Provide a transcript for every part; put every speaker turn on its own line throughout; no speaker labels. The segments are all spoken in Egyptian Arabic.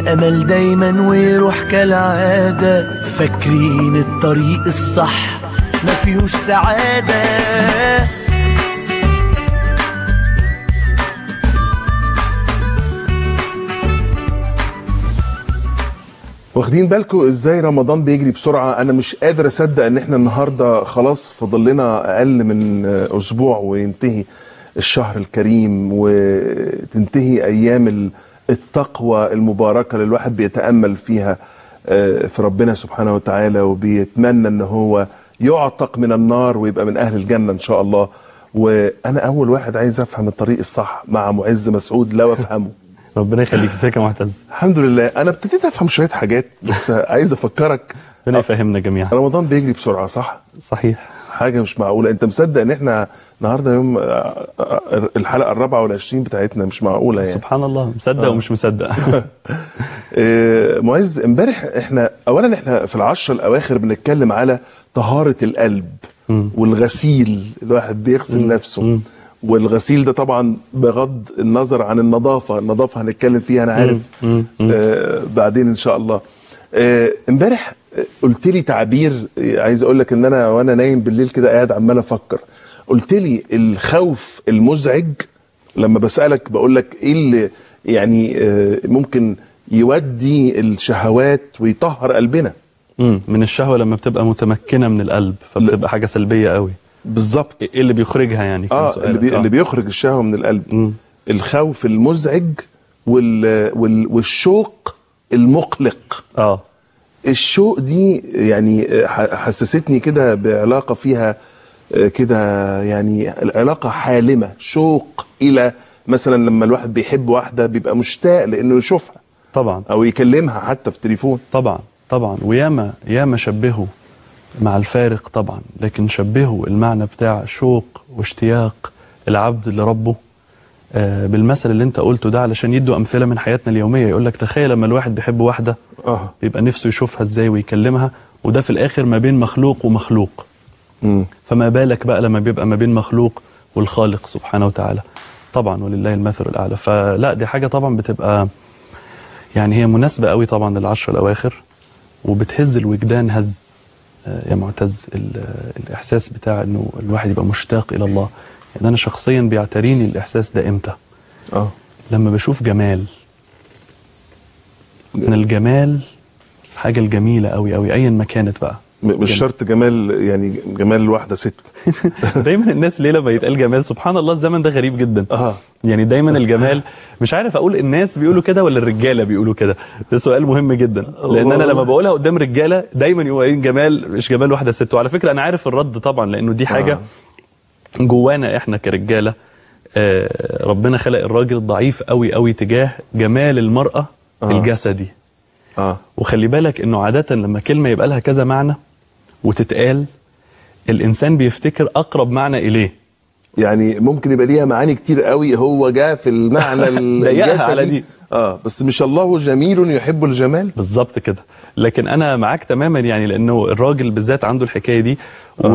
الأمل دايما ويروح كالعادة فاكرين الطريق الصح ما فيهوش سعادة
واخدين بالكم ازاي رمضان بيجري بسرعه انا مش قادر اصدق ان احنا النهارده خلاص فاضل لنا اقل من اسبوع وينتهي الشهر الكريم وتنتهي ايام ال- التقوى المباركه اللي الواحد بيتامل فيها آه، في ربنا سبحانه وتعالى وبيتمنى ان هو يعتق من النار ويبقى من اهل الجنه ان شاء الله وانا اول واحد عايز افهم الطريق الصح مع معز مسعود لو افهمه
ربنا يخليك ازيك يا معتز
الحمد لله انا ابتديت افهم شويه حاجات بس عايز افكرك
ربنا يفهمنا جميعا
رمضان بيجري بسرعه صح
صحيح
حاجه مش معقوله انت مصدق ان احنا النهارده يوم آه، آه، الحلقه الرابعه والعشرين بتاعتنا مش معقوله يعني
سبحان الله مصدق
آه.
ومش مصدق
آه، معز امبارح احنا اولا احنا في العشر الاواخر بنتكلم على طهاره القلب
مم.
والغسيل الواحد بيغسل نفسه
مم.
والغسيل ده طبعا بغض النظر عن النظافه النظافه هنتكلم فيها انا عارف
مم. مم.
آه بعدين ان شاء الله آه، امبارح آه، قلت لي تعبير آه، عايز اقول لك ان انا وانا نايم بالليل كده قاعد عمال افكر قلت لي الخوف المزعج لما بسالك بقول لك ايه اللي يعني آه، ممكن يودي الشهوات ويطهر قلبنا
مم. من الشهوة لما بتبقى متمكنة من القلب فبتبقى حاجة سلبية قوي
بالظبط
ايه اللي بيخرجها يعني كان
اه
سؤالك
اللي, بي...
آه.
اللي بيخرج الشهوه من القلب
مم.
الخوف المزعج وال... وال... والشوق المقلق
اه
الشوق دي يعني ح- حسستني كده بعلاقه فيها آه، كده يعني العلاقه حالمه شوق الى مثلا لما الواحد بيحب واحده بيبقى مشتاق لانه يشوفها
طبعا
او يكلمها حتى في تليفون
طبعا طبعا وياما ياما شبهوا مع الفارق طبعا لكن شبهوا المعنى بتاع شوق واشتياق العبد لربه آه، بالمثل اللي انت قلته ده علشان يدوا امثله من حياتنا اليوميه يقول لك تخيل لما الواحد بيحب واحده
اه
بيبقى نفسه يشوفها ازاي ويكلمها وده في الاخر ما بين مخلوق ومخلوق
مم.
فما بالك بقى لما بيبقى ما بين مخلوق والخالق سبحانه وتعالى طبعا ولله المثل الاعلى فلا دي حاجه طبعا بتبقى يعني هي مناسبه قوي طبعا للعشر الاواخر وبتهز الوجدان هز آه، يا معتز ال- الاحساس بتاع انه الواحد يبقى مشتاق الى الله يعني انا شخصيا بيعتريني الاحساس ده امتى
اه
لما بشوف جمال من الجمال الحاجه الجميله قوي قوي ايا ما كانت بقى
م- مش
جميل.
شرط جمال يعني جمال واحده ست
دايما الناس ليه لما يتقال جمال سبحان الله الزمن ده غريب جدا
اه
يعني دايما الجمال مش عارف اقول الناس بيقولوا كده ولا الرجاله بيقولوا كده ده سؤال مهم جدا لان انا لما بقولها قدام رجاله دايما يقولوا قايلين جمال مش جمال واحده ست وعلى فكره انا عارف الرد طبعا لانه دي حاجه
آه.
جوانا احنا كرجاله آه، ربنا خلق الراجل ضعيف قوي قوي تجاه جمال المراه
آه.
الجسدي
اه
وخلي بالك انه عاده لما كلمه يبقى لها كذا معنى وتتقال الانسان بيفتكر اقرب معنى اليه
يعني ممكن يبقى ليها معاني كتير قوي هو جاء في المعنى
ضيقها على
الجسدي
دي.
اه بس مش الله جميل يحب الجمال
بالظبط كده لكن انا معاك تماما يعني لانه الراجل بالذات عنده الحكايه دي و...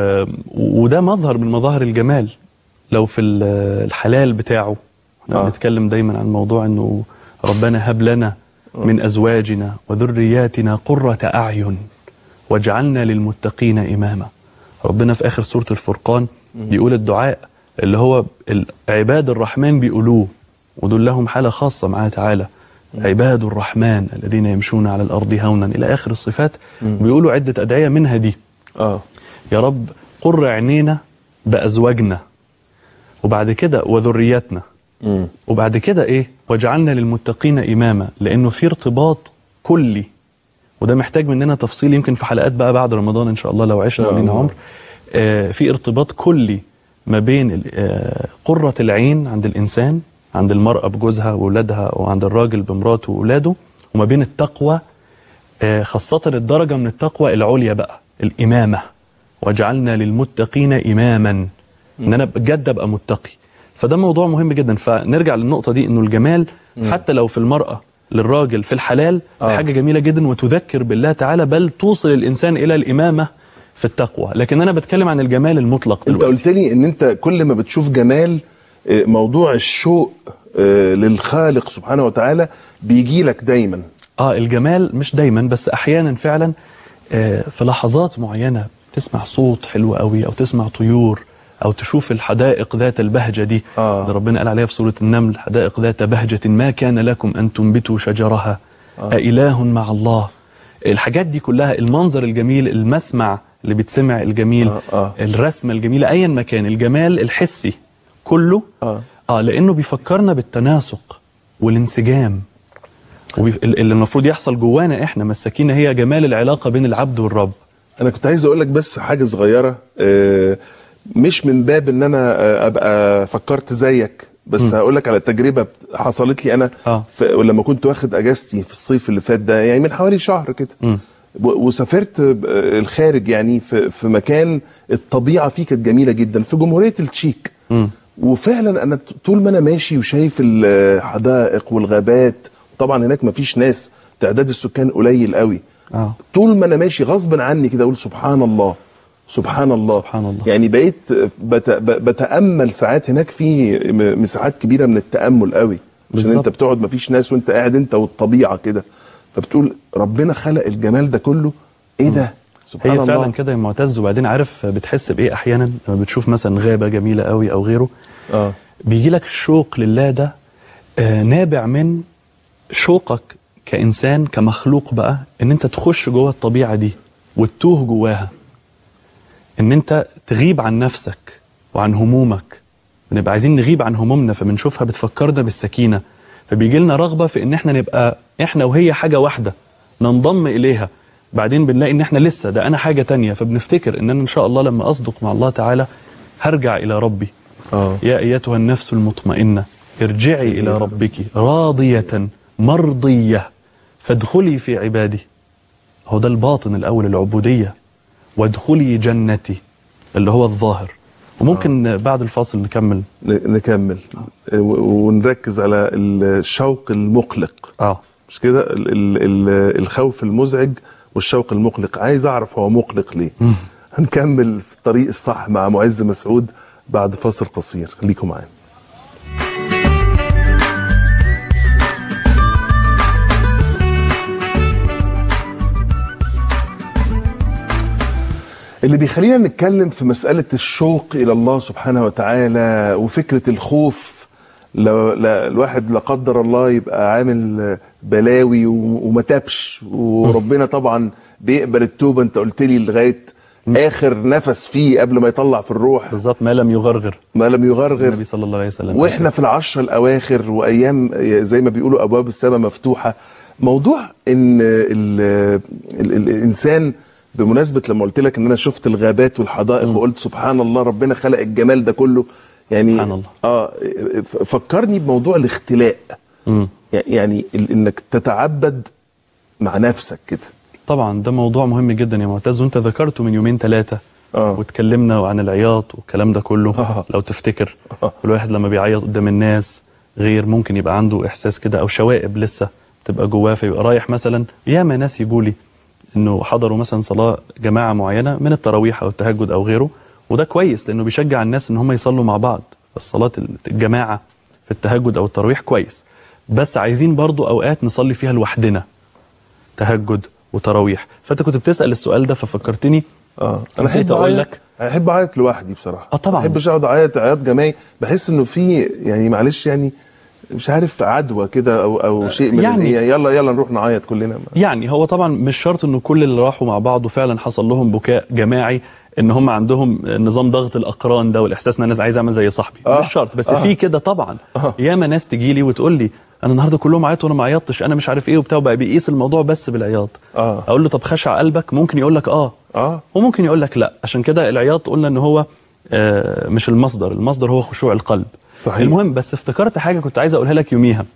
وده مظهر من مظاهر الجمال لو في ال- الحلال بتاعه احنا
آه.
بنتكلم دايما عن موضوع انه ربنا هب لنا من ازواجنا وذرياتنا قرة اعين واجعلنا للمتقين اماما ربنا في اخر سوره الفرقان بيقول الدعاء اللي هو ال- عباد الرحمن بيقولوه ودول لهم حاله خاصه معاه تعالى عباد الرحمن الذين يمشون على الارض هونا الى اخر الصفات بيقولوا عده ادعيه منها دي
اه
يا رب قر عينينا بازواجنا وبعد كده وذرياتنا
مم.
وبعد كده ايه واجعلنا للمتقين اماما لانه في ارتباط كلي وده محتاج مننا تفصيل يمكن في حلقات بقى بعد رمضان ان شاء الله لو عشنا
شاء
ولينا
الله.
عمر آه في ارتباط كلي ما بين ال- آه قرة العين عند الانسان عند المرأة بجوزها واولادها وعند الراجل بمراته واولاده وما بين التقوى آه خاصة الدرجة من التقوى العليا بقى الامامة واجعلنا للمتقين اماما ان انا بجد ابقى متقي فده موضوع مهم جدا فنرجع للنقطه دي انه الجمال حتى لو في المراه للراجل في الحلال
آه.
آه. حاجه جميله جدا وتذكر بالله تعالى بل توصل الانسان الى الامامه في التقوى لكن انا بتكلم عن الجمال المطلق
انت
دلوقتي
قلت لي ان انت كل ما بتشوف جمال آه، موضوع الشوق آه، للخالق سبحانه وتعالى بيجي لك دايما
اه الجمال مش دايما بس احيانا فعلا آه، في لحظات معينه تسمع صوت حلو قوي او تسمع طيور او تشوف الحدائق ذات البهجه دي
آه.
اللي ربنا قال عليها في سوره النمل حدائق ذات بهجه ما كان لكم ان تنبتوا شجرها آه. أإله مع الله الحاجات دي كلها المنظر الجميل المسمع اللي بيتسمع الجميل
آه، آه.
الرسمه الجميله ايا ما كان الجمال الحسي كله
آه.
اه لانه بيفكرنا بالتناسق والانسجام وبي... ال- اللي المفروض يحصل جوانا احنا ما السكينه هي جمال العلاقه بين العبد والرب
انا كنت عايز اقول لك بس حاجه صغيره آه، مش من باب ان انا آه، ابقى فكرت زيك بس هقول لك على تجربه حصلت لي انا
آه.
في لما كنت واخد اجازتي في الصيف اللي فات ده يعني من حوالي شهر كده
مم.
و- وسافرت آه، الخارج يعني في في مكان الطبيعه فيه كانت جميله جدا في جمهوريه التشيك
مم.
وفعلا انا طول ما انا ماشي وشايف الحدائق والغابات طبعا هناك مفيش ناس تعداد السكان قليل قوي
اه
طول ما انا ماشي غصب عني كده اقول سبحان الله سبحان الله
سبحان الله.
يعني بقيت بت... ب- بتامل ساعات هناك في م- مساحات كبيره من التامل قوي عشان
بالظبط.
انت بتقعد مفيش ناس وانت قاعد انت والطبيعه كده فبتقول ربنا خلق الجمال ده كله ايه ده سبحان
هي
الله
فعلا كده يا معتز وبعدين عارف بتحس بايه احيانا لما بتشوف مثلا غابه جميله قوي او غيره
اه
بيجي لك الشوق لله ده آه نابع من شوقك كإنسان كمخلوق بقى إن أنت تخش جوه الطبيعة دي وتتوه جواها إن أنت تغيب عن نفسك وعن همومك بنبقى عايزين نغيب عن همومنا فبنشوفها بتفكرنا بالسكينة فبيجي لنا رغبة في إن إحنا نبقى إحنا وهي حاجة واحدة ننضم إليها بعدين بنلاقي إن إحنا لسه ده أنا حاجة تانية فبنفتكر إن أنا إن شاء الله لما أصدق مع الله تعالى هرجع إلى ربي
اه
يا أيتها النفس المطمئنة ارجعي إلى ربك راضية مرضية فادخلي في عبادي هو ده الباطن الأول العبودية وادخلي جنتي اللي هو الظاهر وممكن بعد الفاصل نكمل
ن- نكمل و- ونركز على الشوق المقلق
اه
مش كده ال- ال- ال- الخوف المزعج والشوق المقلق عايز اعرف هو مقلق ليه هنكمل في الطريق الصح مع معز مسعود بعد فاصل قصير خليكم معانا اللي بيخلينا نتكلم في مسألة الشوق إلى الله سبحانه وتعالى وفكرة الخوف لو لا الواحد لا قدر الله يبقى عامل بلاوي و- وما تابش وربنا طبعا بيقبل التوبة انت قلت لي لغاية آخر نفس فيه قبل ما يطلع في الروح
بالظبط ما لم يغرغر
ما لم يغرغر
النبي صلى الله عليه وسلم
واحنا في العشرة الاواخر وايام زي ما بيقولوا ابواب السماء مفتوحه موضوع ان ال ال ال الانسان بمناسبه لما قلت لك ان انا شفت الغابات والحدائق وقلت سبحان الله ربنا خلق الجمال ده كله يعني
سبحان الله.
اه ف- فكرني بموضوع الاختلاء
مم.
يعني ال- انك تتعبد مع نفسك كده
طبعا ده موضوع مهم جدا يا معتز وانت ذكرته من يومين ثلاثة
اه
واتكلمنا عن العياط والكلام ده كله
آه.
لو تفتكر
آه.
الواحد لما بيعيط قدام الناس غير ممكن يبقى عنده احساس كده او شوائب لسه تبقى جواه فيبقى رايح مثلا ياما ناس يجولي انه حضروا مثلا صلاه جماعه معينه من التراويح او التهجد او غيره وده كويس لانه بيشجع الناس ان هم يصلوا مع بعض الصلاه الجماعه في التهجد او التراويح كويس بس عايزين برضو اوقات نصلي فيها لوحدنا تهجد وتراويح فانت كنت بتسال السؤال ده ففكرتني
اه انا
نسيت
احب
أقول
أعيط-
لك.
احب اعيط لوحدي بصراحه
آه طبعاً.
ما احبش اقعد اعيط عياط جماعي بحس انه في يعني معلش يعني مش عارف عدوى كده او او شيء من
يعني-
يعني يلا يلا نروح نعيط كلنا
يعني هو طبعا مش شرط انه كل اللي راحوا مع بعض وفعلا حصل لهم بكاء جماعي ان هم عندهم نظام ضغط الاقران ده والاحساس ان انا عايز اعمل زي صاحبي
آه.
مش شرط بس
آه.
في كده طبعا
آه.
ياما ناس تجي لي وتقول لي انا النهارده كلهم عيطوا وانا ما عيطتش انا مش عارف ايه وبتاع وبقى بيقيس الموضوع بس بالعياط
اه
اقول له طب خشع قلبك ممكن يقول لك اه
اه
وممكن يقول لك لا عشان كده العياط قلنا ان هو آه مش المصدر المصدر هو خشوع القلب
صحيح.
المهم بس افتكرت حاجه كنت عايز اقولها لك يوميها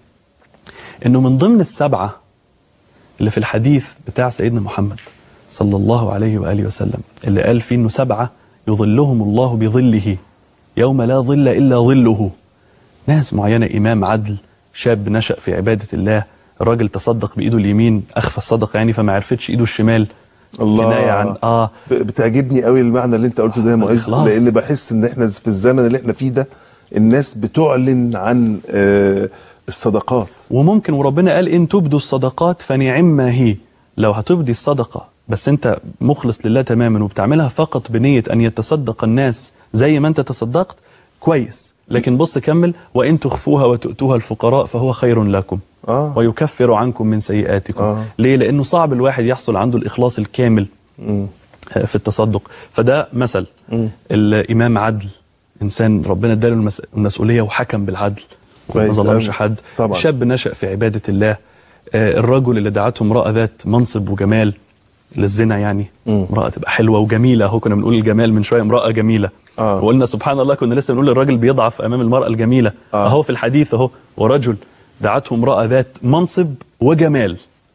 انه من ضمن السبعه اللي في الحديث بتاع سيدنا محمد صلى الله عليه واله وسلم اللي قال فيه انه سبعه يظلهم الله بظله يوم لا ظل الا ظله ناس معينه امام عدل شاب نشا في عباده الله الراجل تصدق بايده اليمين اخفى الصدقه يعني فما عرفتش ايده الشمال
الله
كنايه عن اه
ب- بتعجبني قوي المعنى اللي انت قلته ده يا معز
الإخلاص.
لان بحس ان احنا في الزمن اللي احنا فيه ده الناس بتعلن عن آه، الصدقات
وممكن وربنا قال ان تبدوا الصدقات فنعم ما هي لو هتبدي الصدقه بس انت مخلص لله تماما وبتعملها فقط بنيه ان يتصدق الناس زي ما انت تصدقت كويس لكن بص كمل وان تخفوها وتؤتوها الفقراء فهو خير لكم
اه
ويكفر عنكم من سيئاتكم
آه.
ليه لانه صعب الواحد يحصل عنده الاخلاص الكامل
مم.
في التصدق فده مثل
مم.
الامام عدل انسان ربنا اداله المس- المسؤوليه وحكم بالعدل ما
كويس
ظلمش
أوي.
حد
طبعا.
شاب نشا في عباده الله آه، الرجل اللي دعته امراه ذات منصب وجمال للزنا يعني
مم.
امراه تبقى حلوه وجميله اهو كنا بنقول الجمال من شويه امراه جميله
آه.
وقلنا سبحان الله كنا لسه بنقول الراجل بيضعف امام المراه الجميله
آه.
اهو في الحديث اهو ورجل دعته امراه ذات منصب وجمال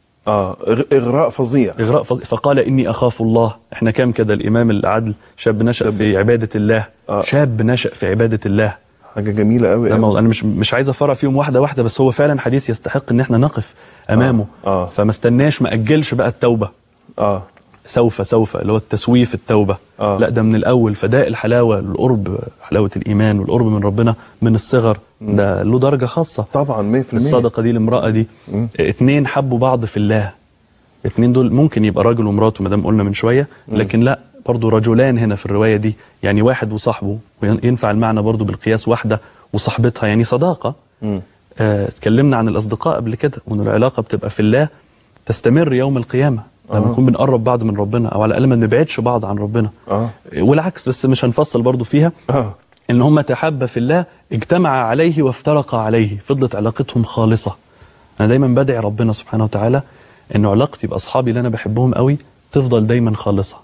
اه إغ- اغراء فظيع
إغراء فظ... فقال إني أخاف الله إحنا كام كده الإمام العدل شاب نشأ في عبادة الله
آه.
شاب نشأ في عبادة الله
حاجه جميله قوي
ده موضوع- أنا مش مش عايز أفرع فيهم واحدة واحدة بس هو فعلا حديث يستحق إن إحنا نقف أمامه
آه.
فما استناش ما أجلش بقى التوبة
اه
سوف سوف اللي هو التسويف التوبة
آه.
لا ده من الأول فداء الحلاوة القرب حلاوة الإيمان والقرب من ربنا من الصغر ده له درجة خاصة
طبعا 100%
الصدقه دي الامراه دي اتنين حبوا بعض في الله اتنين دول ممكن يبقى راجل ومراته ما دام قلنا من شويه لكن لا برضو رجلان هنا في الروايه دي يعني واحد وصاحبه وينفع المعنى برضو بالقياس واحده وصاحبتها يعني صداقه
مم.
آه، اتكلمنا عن الاصدقاء قبل كده وان العلاقه بتبقى في الله تستمر يوم القيامه لما
آه.
نكون بنقرب بعض من ربنا او على الاقل ما نبعدش بعض عن ربنا
اه
والعكس بس مش هنفصل برضو فيها
اه
ان هم تحابا في الله اجتمعا عليه وافترقا عليه فضلت علاقتهم خالصه انا دايما بدعي ربنا سبحانه وتعالى انه علاقتي باصحابي اللي انا بحبهم قوي تفضل دايما خالصه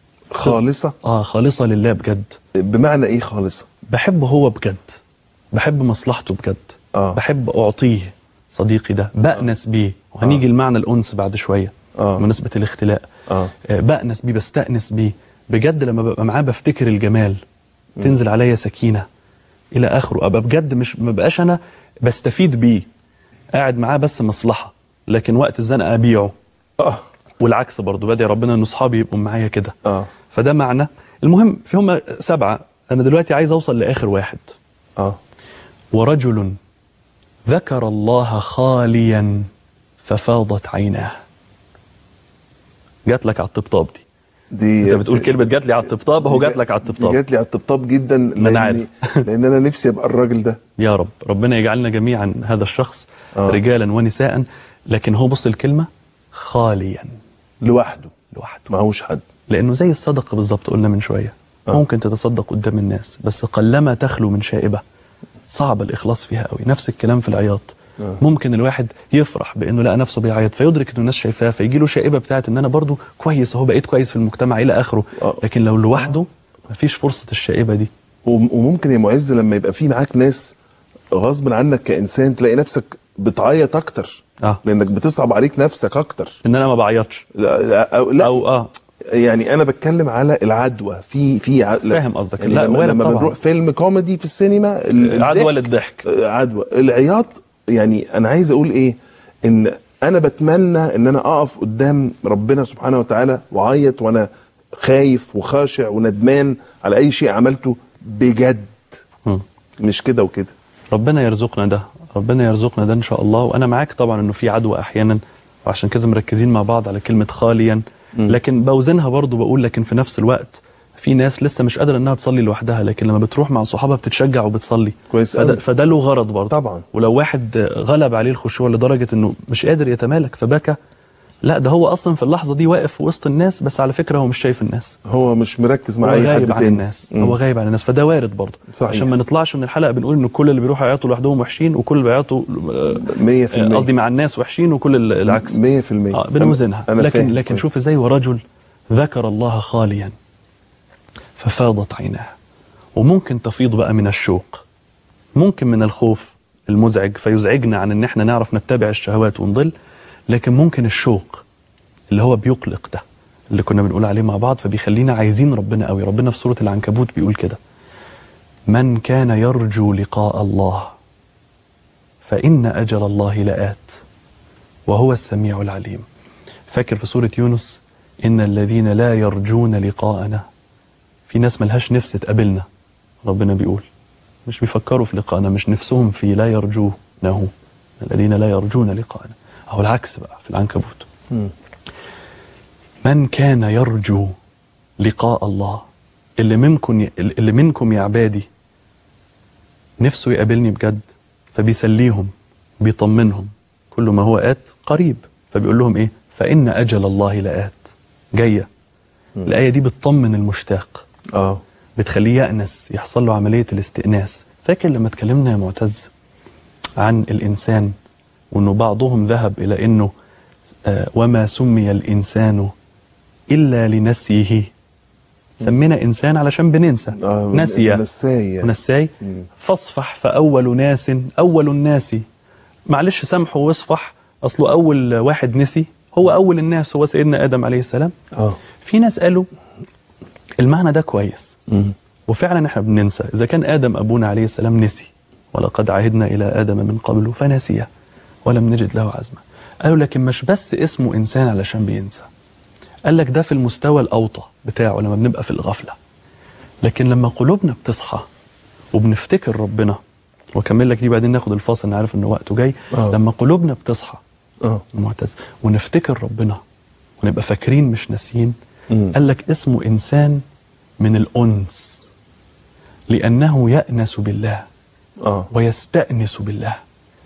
خالصه
اه خالصه لله بجد
بمعنى ايه خالصه
بحبه هو بجد بحب مصلحته بجد
آه.
بحب اعطيه صديقي ده بأنس بيه وهنيجي لمعنى الانس بعد شويه
آه.
بمناسبه الاختلاء
اه
آه، بأنس بيه بستأنس بيه بجد لما ببقى معاه بفتكر الجمال تنزل عليا سكينة إلى آخره أبقى بجد مش ما بقاش أنا بستفيد بيه قاعد معاه بس مصلحة لكن وقت الزنقة أبيعه
اه
والعكس برضو بدعي ربنا إن أصحابي يبقوا معايا كده
اه
فده معنى المهم في هم سبعة أنا دلوقتي عايز أوصل لآخر واحد
اه
ورجل ذكر الله خاليا ففاضت عيناه جات لك على الطبطاب دي
دي
انت بتقول كلمه جات لي على الطبطاب اهو جات لك على
دي
الطبطاب
جات لي على الطبطاب جدا
ما أنا
لأني- لان انا نفسي ابقى الراجل ده
يا رب ربنا يجعلنا جميعا هذا الشخص
آه.
رجالا ونساء لكن هو بص الكلمه خاليا
لوحده
لوحده
معهوش حد
لانه زي الصدقه بالظبط قلنا من شويه
آه.
ممكن تتصدق قدام الناس بس قلما تخلو من شائبه صعب الاخلاص فيها قوي نفس الكلام في العياط
آه.
ممكن الواحد يفرح بانه لقى نفسه بيعيط فيدرك انه الناس شايفاه فيجي له شائبه بتاعت ان انا برضو كويس اهو بقيت كويس في المجتمع الى اخره
آه.
لكن لو لوحده مفيش فرصه الشائبه دي
وم- وممكن يا معز لما يبقى في معاك ناس غصب عنك كانسان تلاقي نفسك بتعيط اكتر
اه
لانك بتصعب عليك نفسك اكتر
ان انا ما بعيطش
لا, لا, أو لا
او اه
يعني انا بتكلم على العدوى في في ع... لا.
فاهم قصدك.
يعني
لا،
لما,
وارد
لما
طبعاً.
بنروح فيلم كوميدي في السينما ال-
عدوى
الضحك-
للضحك
آه، عدوى العياط يعني انا عايز اقول ايه ان انا بتمنى ان انا اقف قدام ربنا سبحانه وتعالى واعيط وانا خايف وخاشع وندمان على اي شيء عملته بجد
مم.
مش كده وكده
ربنا يرزقنا ده ربنا يرزقنا ده ان شاء الله وانا معاك طبعا انه في عدوى احيانا وعشان كده مركزين مع بعض على كلمه خاليا لكن بوزنها برضو بقول لكن في نفس الوقت في ناس لسه مش قادره انها تصلي لوحدها لكن لما بتروح مع صحابها بتتشجع وبتصلي
كويس
فده,
أوي.
فده له غرض برضه
طبعا
ولو واحد غلب عليه الخشوع لدرجه انه مش قادر يتمالك فبكى لا ده هو اصلا في اللحظه دي واقف وسط الناس بس على فكره هو مش شايف الناس
هو مش مركز
هو
مع اي حد
غايب عن
تاني
الناس
مم.
هو غايب عن الناس فده وارد برضه
صحيح.
عشان ما نطلعش من الحلقه بنقول ان كل اللي بيروحوا يعيطوا لوحدهم وحشين وكل اللي بيعيطوا آه،
100%
قصدي مع الناس وحشين وكل ال- العكس
100%
اه بنوزنها
أنا
لكن
فاهم.
لكن شوف ازاي ورجل ذكر الله خاليا ففاضت عيناه وممكن تفيض بقى من الشوق ممكن من الخوف المزعج فيزعجنا عن ان احنا نعرف نتبع الشهوات ونضل لكن ممكن الشوق اللي هو بيقلق ده اللي كنا بنقول عليه مع بعض فبيخلينا عايزين ربنا قوي ربنا في سورة العنكبوت بيقول كده من كان يرجو لقاء الله فإن أجل الله لآت وهو السميع العليم فاكر في سورة يونس إن الذين لا يرجون لقاءنا في ناس ملهاش نفس تقابلنا ربنا بيقول مش بيفكروا في لقائنا مش نفسهم فيه لا يرجونه الذين لا يرجون لقائنا أو العكس بقى في العنكبوت
مم.
من كان يرجو لقاء الله اللي منكم اللي منكم يا عبادي نفسه يقابلني بجد فبيسليهم بيطمنهم كل ما هو آت قريب فبيقول لهم ايه فإن أجل الله لآت جاية الآية دي بتطمن المشتاق
اه
بتخليه يأنس يحصل له عملية الاستئناس فاكر لما اتكلمنا يا معتز عن الإنسان وأنه بعضهم ذهب إلى أنه آه، وما سمي الإنسان إلا لنسيه سمينا إنسان علشان بننسى
اه
نسي
نساي يعني.
ونساي
مم.
فاصفح فأول ناس أول الناس معلش سامحه واصفح أصله أول واحد نسي هو أول الناس هو سيدنا آدم عليه السلام
اه
في ناس قالوا المعنى ده كويس
مم.
وفعلا احنا بننسى إذا كان آدم أبونا عليه السلام نسي ولقد عهدنا إلى آدم من قبل فنسي ولم نجد له عزما قالوا لكن مش بس اسمه إنسان علشان بينسى قال لك ده في المستوى الأوطى بتاعه لما بنبقى في الغفلة لكن لما قلوبنا بتصحى وبنفتكر ربنا واكمل لك دي بعدين ناخد الفاصل انا عارف ان وقته جاي
آه.
لما قلوبنا بتصحى
اه
معتز ونفتكر ربنا ونبقى فاكرين مش ناسيين
مم.
قال لك اسمه انسان من الانس لانه يانس بالله
اه
ويستانس بالله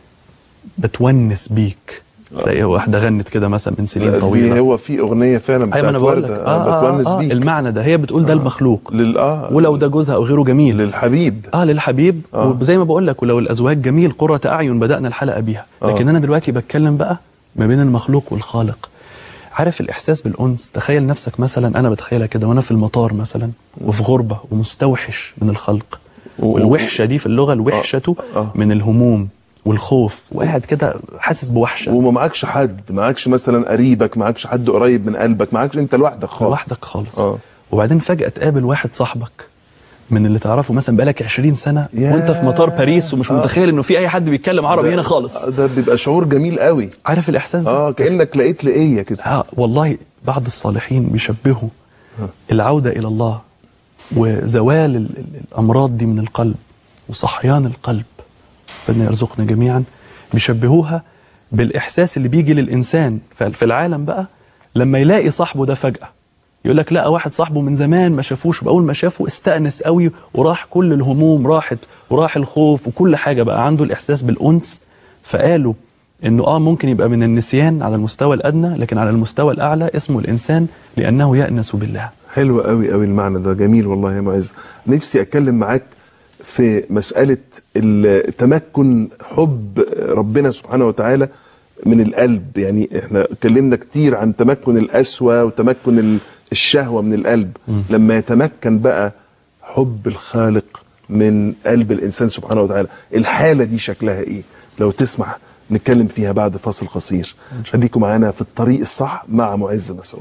بتونس بيك تلاقي واحده غنت كده مثلا من سنين
دي
طويله
هو في اغنيه فعلا
ايوه
بتاعت
انا بقول لك
وردة
آه آه
بتونس
آه
بيك
المعنى ده هي بتقول ده المخلوق
لل اه
ولو ده جوزها او غيره جميل
للحبيب
اه للحبيب
آه.
وزي ما بقول لك ولو الازواج جميل قرة اعين بدانا الحلقه بيها
آه.
لكن انا دلوقتي بتكلم بقى ما بين المخلوق والخالق عارف الاحساس بالانس تخيل نفسك مثلا انا بتخيلها كده وانا في المطار مثلا وفي غربه ومستوحش من الخلق
و-
والوحشه دي في اللغه الوحشه
آه.
من الهموم والخوف وقاعد كده حاسس بوحشه
وما معكش حد معكش مثلا قريبك معكش حد قريب من قلبك معكش انت لوحدك خالص
لوحدك خالص
اه
وبعدين فجاه تقابل واحد صاحبك من اللي تعرفه مثلا بقالك 20 سنه
ياه.
وانت في مطار باريس ومش
آه.
متخيل انه في اي حد بيتكلم عربي هنا خالص
ده بيبقى شعور جميل قوي
عارف الاحساس ده
اه كانك لقيت لقيه كده
آه والله بعض الصالحين بيشبهوا العودة إلى الله وزوال ال- ال- الأمراض دي من القلب وصحيان القلب ربنا يرزقنا جميعا بيشبهوها بالإحساس اللي بيجي للإنسان ف- في العالم بقى لما يلاقي صاحبه ده فجأة يقول لك لقى واحد صاحبه من زمان ما شافوش وأول ما شافه استأنس قوي وراح كل الهموم راحت وراح الخوف وكل حاجة بقى عنده الإحساس بالأنس فقالوا انه اه ممكن يبقى من النسيان على المستوى الادنى لكن على المستوى الاعلى اسمه الانسان لانه يانس بالله
حلو قوي قوي المعنى ده جميل والله يا معز نفسي اتكلم معاك في مسألة التمكن حب ربنا سبحانه وتعالى من القلب يعني احنا اتكلمنا كتير عن تمكن القسوة وتمكن ال- الشهوة من القلب لما يتمكن بقى حب الخالق من قلب الإنسان سبحانه وتعالى الحالة دي شكلها ايه لو تسمح نتكلم فيها بعد فاصل قصير خليكم معانا في الطريق الصح مع معز مسعود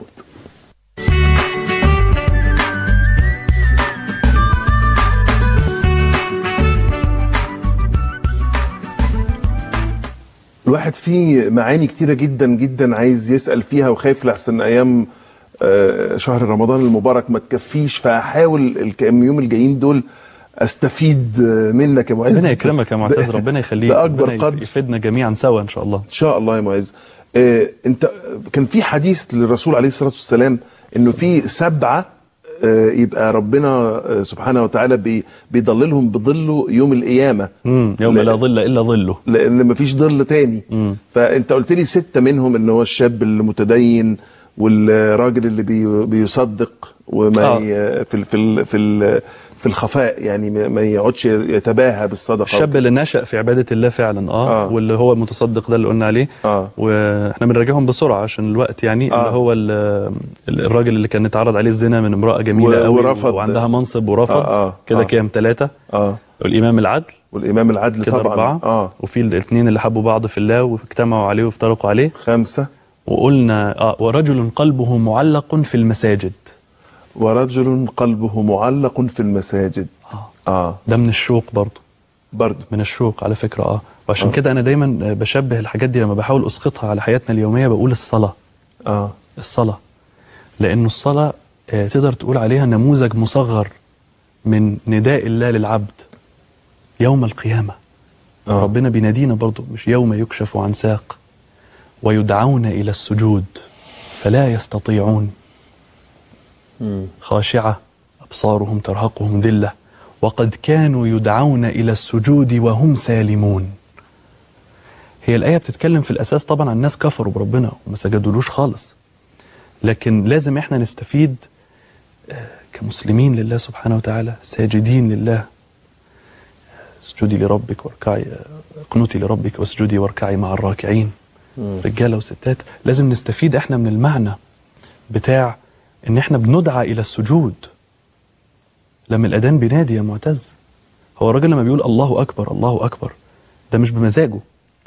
الواحد فيه معاني كتيرة جدا جدا عايز يسأل فيها وخايف لحسن أيام آه، شهر رمضان المبارك ما تكفيش فهحاول الكام يوم الجايين دول استفيد آه، منك يا معز
ربنا يكرمك يا معتز
ب-
ربنا يخليك
بأكبر
ربنا يف-
قدر
يفيدنا جميعا سوا ان شاء الله
ان شاء الله يا معز آه، انت كان في حديث للرسول عليه الصلاه والسلام انه في سبعه آه، يبقى ربنا آه، سبحانه وتعالى بي- بيضللهم بظله يوم القيامه
مم. يوم
لا-
لا ظل الا ظله
لان مفيش ظل تاني
مم.
فانت قلت لي سته منهم ان هو الشاب المتدين والراجل اللي بي بيصدق وما
آه.
ي- في ال في ال في ال في الخفاء يعني ما ما يقعدش يتباهى بالصدقه
الشاب اللي نشأ في عبادة الله فعلا اه,
آه.
واللي هو المتصدق ده اللي قلنا عليه
اه
واحنا بنراجعهم بسرعه عشان الوقت يعني
آه.
اللي هو ال- الراجل اللي كان اتعرض عليه الزنا من امراه جميله
و-
قوي
ورفض.
وعندها منصب ورفض
آه، آه،
كده
آه.
كام ثلاثه
اه
والامام العدل
والامام العدل
كده
طبعا
اربعه
اه
وفي الاثنين اللي حبوا بعض في الله واجتمعوا عليه وافترقوا عليه
خمسه
وقلنا اه ورجل قلبه معلق في المساجد
ورجل قلبه معلق في المساجد
اه
اه
ده من الشوق برضه
برضه
من الشوق على فكره اه وعشان
آه.
كده انا دايما آه، بشبه الحاجات دي لما بحاول اسقطها على حياتنا اليوميه بقول الصلاه
اه
الصلاة لأنه الصلاة آه، تقدر تقول عليها نموذج مصغر من نداء الله للعبد يوم القيامة
آه.
ربنا بينادينا برضو مش يوم يكشف عن ساق ويدعون إلى السجود فلا يستطيعون خاشعة أبصارهم ترهقهم ذلة وقد كانوا يدعون إلى السجود وهم سالمون هي الآية بتتكلم في الأساس طبعا عن ناس كفروا بربنا وما سجدولوش خالص لكن لازم احنا نستفيد آه، كمسلمين لله سبحانه وتعالى ساجدين لله اسجدي لربك واركعي اقنتي لربك واسجدي واركعي مع الراكعين رجاله وستات لازم نستفيد احنا من المعنى بتاع ان احنا بندعى الى السجود لما الاذان بينادي يا معتز هو الراجل لما بيقول الله اكبر الله اكبر ده مش بمزاجه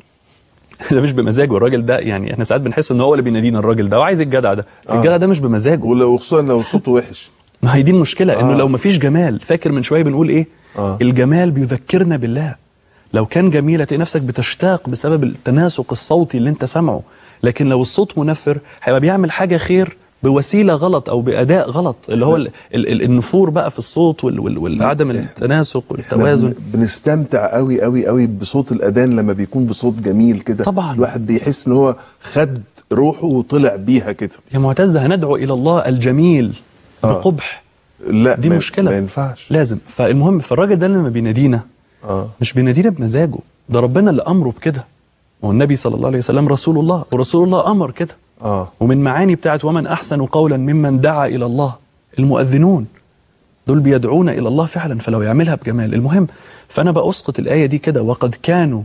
ده مش بمزاجه الراجل ده يعني احنا ساعات بنحس ان هو اللي بينادينا الراجل ده وعايز الجدع ده
آه.
الجدع ده مش بمزاجه
ولو خصوصا لو صوته وحش
ما هي دي المشكلة انه
آه.
لو ما فيش جمال فاكر من شوية بنقول ايه
آه.
الجمال بيذكرنا بالله لو كان جميل هتلاقي نفسك بتشتاق بسبب التناسق الصوتي اللي انت سامعه لكن لو الصوت منفر هيبقى بيعمل حاجة خير بوسيلة غلط او بأداء غلط اللي هو ال ال ال النفور بقى في الصوت وال وال والعدم التناسق
احنا
والتوازن
بن- بنستمتع قوي قوي قوي بصوت الاذان لما بيكون بصوت جميل كده
طبعاً.
الواحد بيحس ان هو خد روحه وطلع بيها كده
يا معتز هندعو الى الله الجميل
آه.
بقبح
لا
دي
ما-
مشكلة.
ما ينفعش
لازم فالمهم فالراجل ده لما بينادينا
اه
مش بينادينا بمزاجه ده ربنا اللي امره بكده والنبي صلى الله عليه وسلم رسول الله ورسول الله امر كده
اه
ومن معاني بتاعت ومن احسن قولا ممن دعا الى الله المؤذنون دول بيدعون الى الله فعلا فلو يعملها بجمال المهم فانا باسقط الايه دي كده وقد كانوا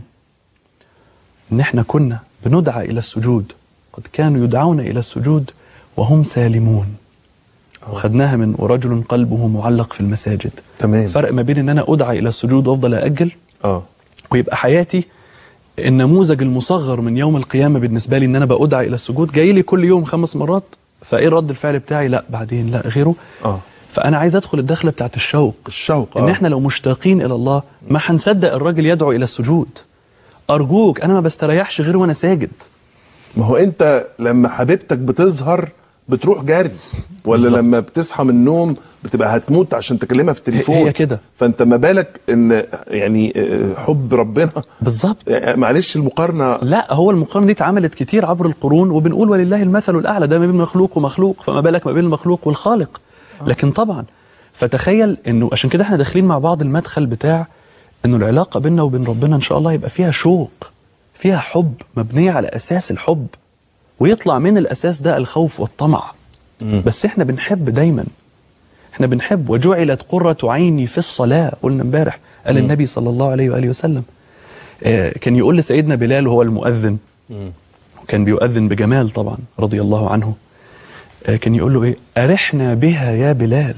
ان احنا كنا بندعى الى السجود قد كانوا يدعون الى السجود وهم سالمون وخدناها من ورجل قلبه معلق في المساجد
تمام
فرق ما بين ان انا ادعى الى السجود وافضل ااجل
اه
ويبقى حياتي النموذج المصغر من يوم القيامه بالنسبه لي ان انا بأدعى الى السجود جاي لي كل يوم خمس مرات فايه رد الفعل بتاعي لا بعدين لا غيره
اه
فانا عايز ادخل الدخله بتاعت الشوق
الشوق
ان
آه.
احنا لو مشتاقين الى الله ما هنصدق الراجل يدعو الى السجود ارجوك انا ما بستريحش غير وانا ساجد
ما هو انت لما حبيبتك بتظهر بتروح جري ولا
بالظبط.
لما بتصحى من النوم بتبقى هتموت عشان تكلمها في التليفون
هي كده.
فانت ما بالك ان يعني آه، حب ربنا
بالظبط
يعني معلش المقارنه
لا هو المقارنه دي اتعملت كتير عبر القرون وبنقول ولله المثل الاعلى ده ما بين مخلوق ومخلوق فما بالك ما بين المخلوق والخالق لكن طبعا فتخيل انه عشان كده احنا داخلين مع بعض المدخل بتاع انه العلاقه بيننا وبين ربنا ان شاء الله يبقى فيها شوق فيها حب مبنيه على اساس الحب ويطلع من الاساس ده الخوف والطمع بس احنا بنحب دايما احنا بنحب وجعلت قرة عيني في الصلاة قلنا امبارح قال النبي صلى الله عليه وآله وسلم آه، كان يقول لسيدنا بلال وهو المؤذن وكان بيؤذن بجمال طبعا رضي الله عنه آه، كان يقول له ايه أرحنا بها يا بلال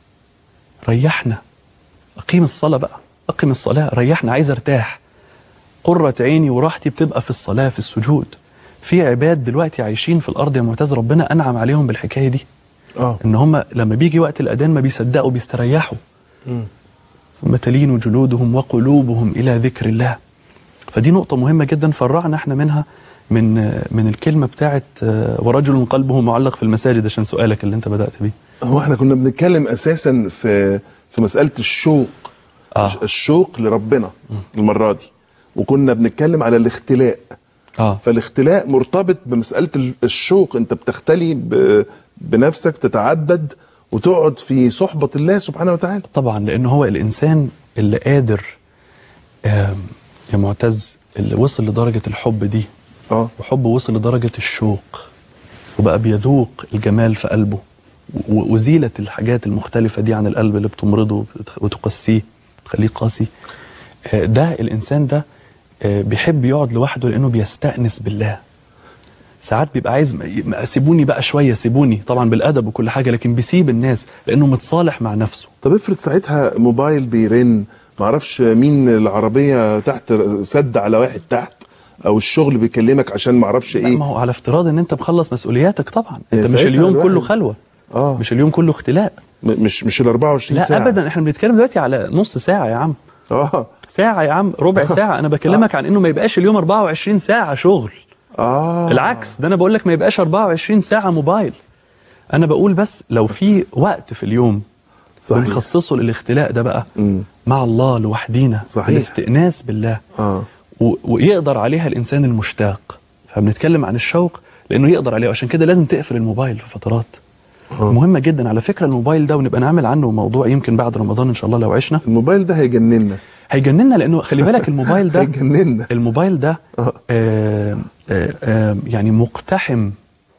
ريحنا أقيم الصلاة بقى أقيم الصلاة ريحنا عايز ارتاح قرة عيني وراحتي بتبقى في الصلاة في السجود في عباد دلوقتي عايشين في الأرض يا معتز ربنا أنعم عليهم بالحكاية دي
اه
ان هم لما بيجي وقت الاذان ما بيصدقوا بيستريحوا ثم تلين جلودهم وقلوبهم الى ذكر الله فدي نقطه مهمه جدا فرعنا احنا منها من من الكلمه بتاعت آه، ورجل قلبه معلق في المساجد عشان سؤالك اللي انت بدات بيه
هو احنا كنا بنتكلم اساسا في في مساله الشوق
اه
الشوق لربنا المره دي وكنا بنتكلم على الاختلاء
اه
فالاختلاء مرتبط بمساله ال- الشوق انت بتختلي ب- بنفسك تتعبد وتقعد في صحبه الله سبحانه وتعالى
طبعا لان هو الانسان اللي قادر آم، يا معتز اللي وصل لدرجه الحب دي
اه
وحب وصل لدرجة الشوق وبقى بيذوق الجمال في قلبه و- وزيلت الحاجات المختلفة دي عن القلب اللي بتمرضه وبتخ- وتقسيه تخليه قاسي آه، ده الإنسان ده آه، بيحب يقعد لوحده لأنه بيستأنس بالله ساعات بيبقى عايز م- م- سيبوني بقى شوية سيبوني طبعا بالأدب وكل حاجة لكن بيسيب الناس لأنه متصالح مع نفسه
طب افرض ساعتها موبايل بيرن معرفش مين العربيه تحت سد على واحد تحت او الشغل بيكلمك عشان معرفش
لا،
ايه
ما هو على افتراض ان انت مخلص مسؤولياتك طبعا
يا
انت مش
ساعتها
اليوم
الواحد-
كله خلوة
اه
مش اليوم كله اختلاء
م- مش مش ال 24
لا
ساعه
ابدا احنا بنتكلم دلوقتي على نص ساعه يا عم
اه
ساعه يا عم ربع ساعه انا بكلمك عن انه ما يبقاش اليوم 24 ساعه شغل
اه
العكس ده انا بقول لك ما يبقاش 24 ساعه موبايل انا بقول بس لو في وقت في اليوم
صحيح.
بنخصصه للاختلاء ده بقى
مم.
مع الله لوحدينا
صحيح.
الاستئناس بالله
اه
و- ويقدر عليها الانسان المشتاق فبنتكلم عن الشوق لانه يقدر عليه عشان كده لازم تقفل الموبايل في فترات
آه.
مهمه جدا على فكره الموبايل ده ونبقى نعمل عنه موضوع يمكن بعد رمضان ان شاء الله لو عشنا
الموبايل ده هيجننا
هيجننا لانه خلي بالك الموبايل ده
هيجننا
الموبايل ده
آه.
آه آه آه يعني مقتحم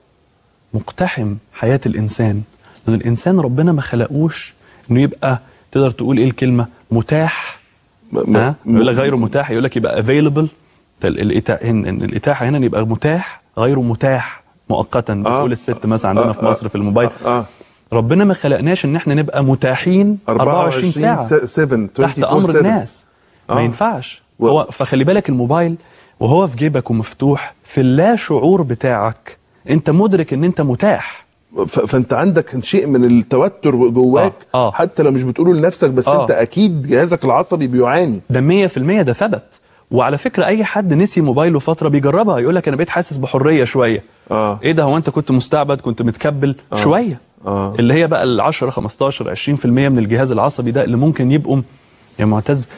مقتحم حياة الإنسان لأن الإنسان ربنا ما خلقوش إنه يبقى تقدر تقول إيه الكلمة متاح
م-
ها
م-
يقول لك غير متاح يقول لك يبقى available فالإتاحة الإتاحة هنا يبقى متاح غير متاح مؤقتا بتقول الست مثلا عندنا
آه،
في مصر في الموبايل
اه, آه.
ربنا ما خلقناش إن إحنا نبقى متاحين 24 ساعة
7
تحت امر الناس ما
آه.
ينفعش
و-
هو فخلي بالك الموبايل وهو في جيبك ومفتوح في اللا شعور بتاعك انت مدرك ان انت متاح
ف- فانت عندك شيء من التوتر جواك
آه، آه.
حتى لو مش بتقوله لنفسك بس
آه.
انت اكيد جهازك العصبي بيعاني
ده 100% ده ثبت وعلى فكره اي حد نسي موبايله فتره بيجربها يقول لك انا بقيت حاسس بحريه شويه
اه
ايه ده هو انت كنت مستعبد كنت متكبل
آه.
شويه
اه
اللي هي بقى ال 10 15 20% من الجهاز العصبي ده اللي ممكن يبقوا يا معتز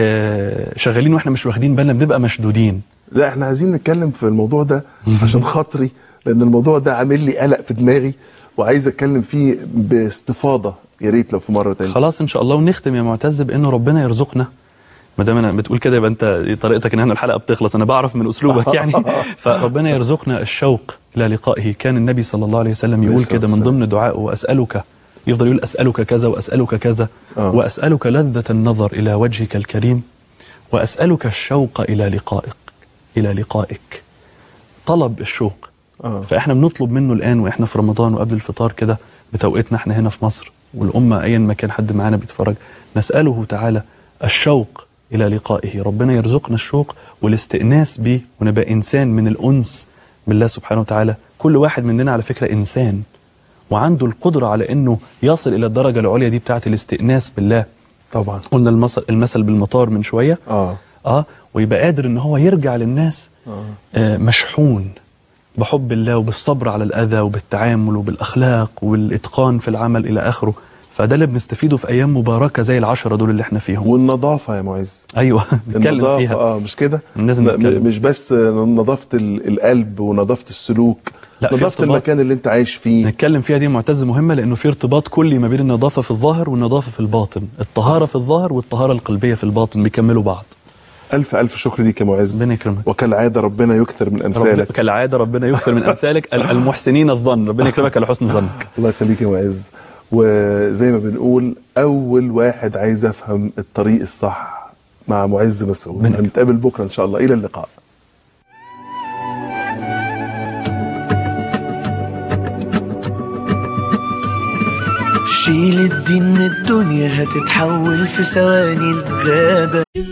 آه شغالين واحنا مش واخدين بالنا بنبقى مشدودين
لا احنا عايزين نتكلم في الموضوع ده عشان خاطري لان الموضوع ده عامل لي قلق في دماغي وعايز اتكلم فيه باستفاضه يا ريت لو في مره تانية
خلاص ان شاء الله ونختم يا معتز بانه ربنا يرزقنا ما دام انا بتقول كده يبقى انت دي طريقتك ان احنا الحلقه بتخلص انا بعرف من اسلوبك يعني فربنا يرزقنا الشوق الى لقائه كان النبي صلى الله عليه وسلم يقول
الصلاة
كده من
والسلام.
ضمن دعائه واسالك يفضل يقول اسالك كذا واسالك كذا
آه.
واسالك لذه النظر الى وجهك الكريم واسالك الشوق الى لقائك الى لقائك طلب الشوق
اه
فاحنا بنطلب منه الان واحنا في رمضان وقبل الفطار كده بتوقيتنا احنا هنا في مصر والامه ايا ما كان حد معانا بيتفرج نساله تعالى الشوق الى لقائه ربنا يرزقنا الشوق والاستئناس به ونبقى انسان من الانس بالله سبحانه وتعالى كل واحد مننا على فكره انسان وعنده القدره على انه يصل الى الدرجه العليا دي بتاعه الاستئناس بالله
طبعا
قلنا المثل المثل بالمطار من شويه
اه
اه ويبقى قادر ان هو يرجع للناس
اه
آه، مشحون بحب الله وبالصبر على الأذى وبالتعامل وبالأخلاق والإتقان في العمل إلى آخره فده اللي بنستفيده في أيام مباركة زي العشرة دول اللي احنا فيهم
والنظافه يا معز
أيوة نتكلم
النظافه
فيها
اه مش كده
لازم
م-
نتكلم.
مش بس نظافه ال- القلب ونظافه السلوك
لا، في
نظافه
ارتباط.
المكان اللي انت عايش فيه
نتكلم فيها دي معتز مهمة لأنه في ارتباط كلي ما بين النظافة في الظاهر والنظافة في الباطن الطهارة في الظاهر والطهارة القلبية في الباطن بيكملوا بعض
الف الف شكر ليك يا معز
ربنا يكرمك
وكالعاده ربنا يكثر من
ربنا
امثالك
كالعادة ربنا يكثر من أمثالك ال- المحسنين الظن ربنا يكرمك على حسن ظنك
الله يخليك يا معز وزي ما بنقول اول واحد عايز افهم الطريق الصح مع معز مسعود
منك.
هنتقابل بكره ان شاء الله الى اللقاء
شيل الدين من الدنيا هتتحول في ثواني الغابة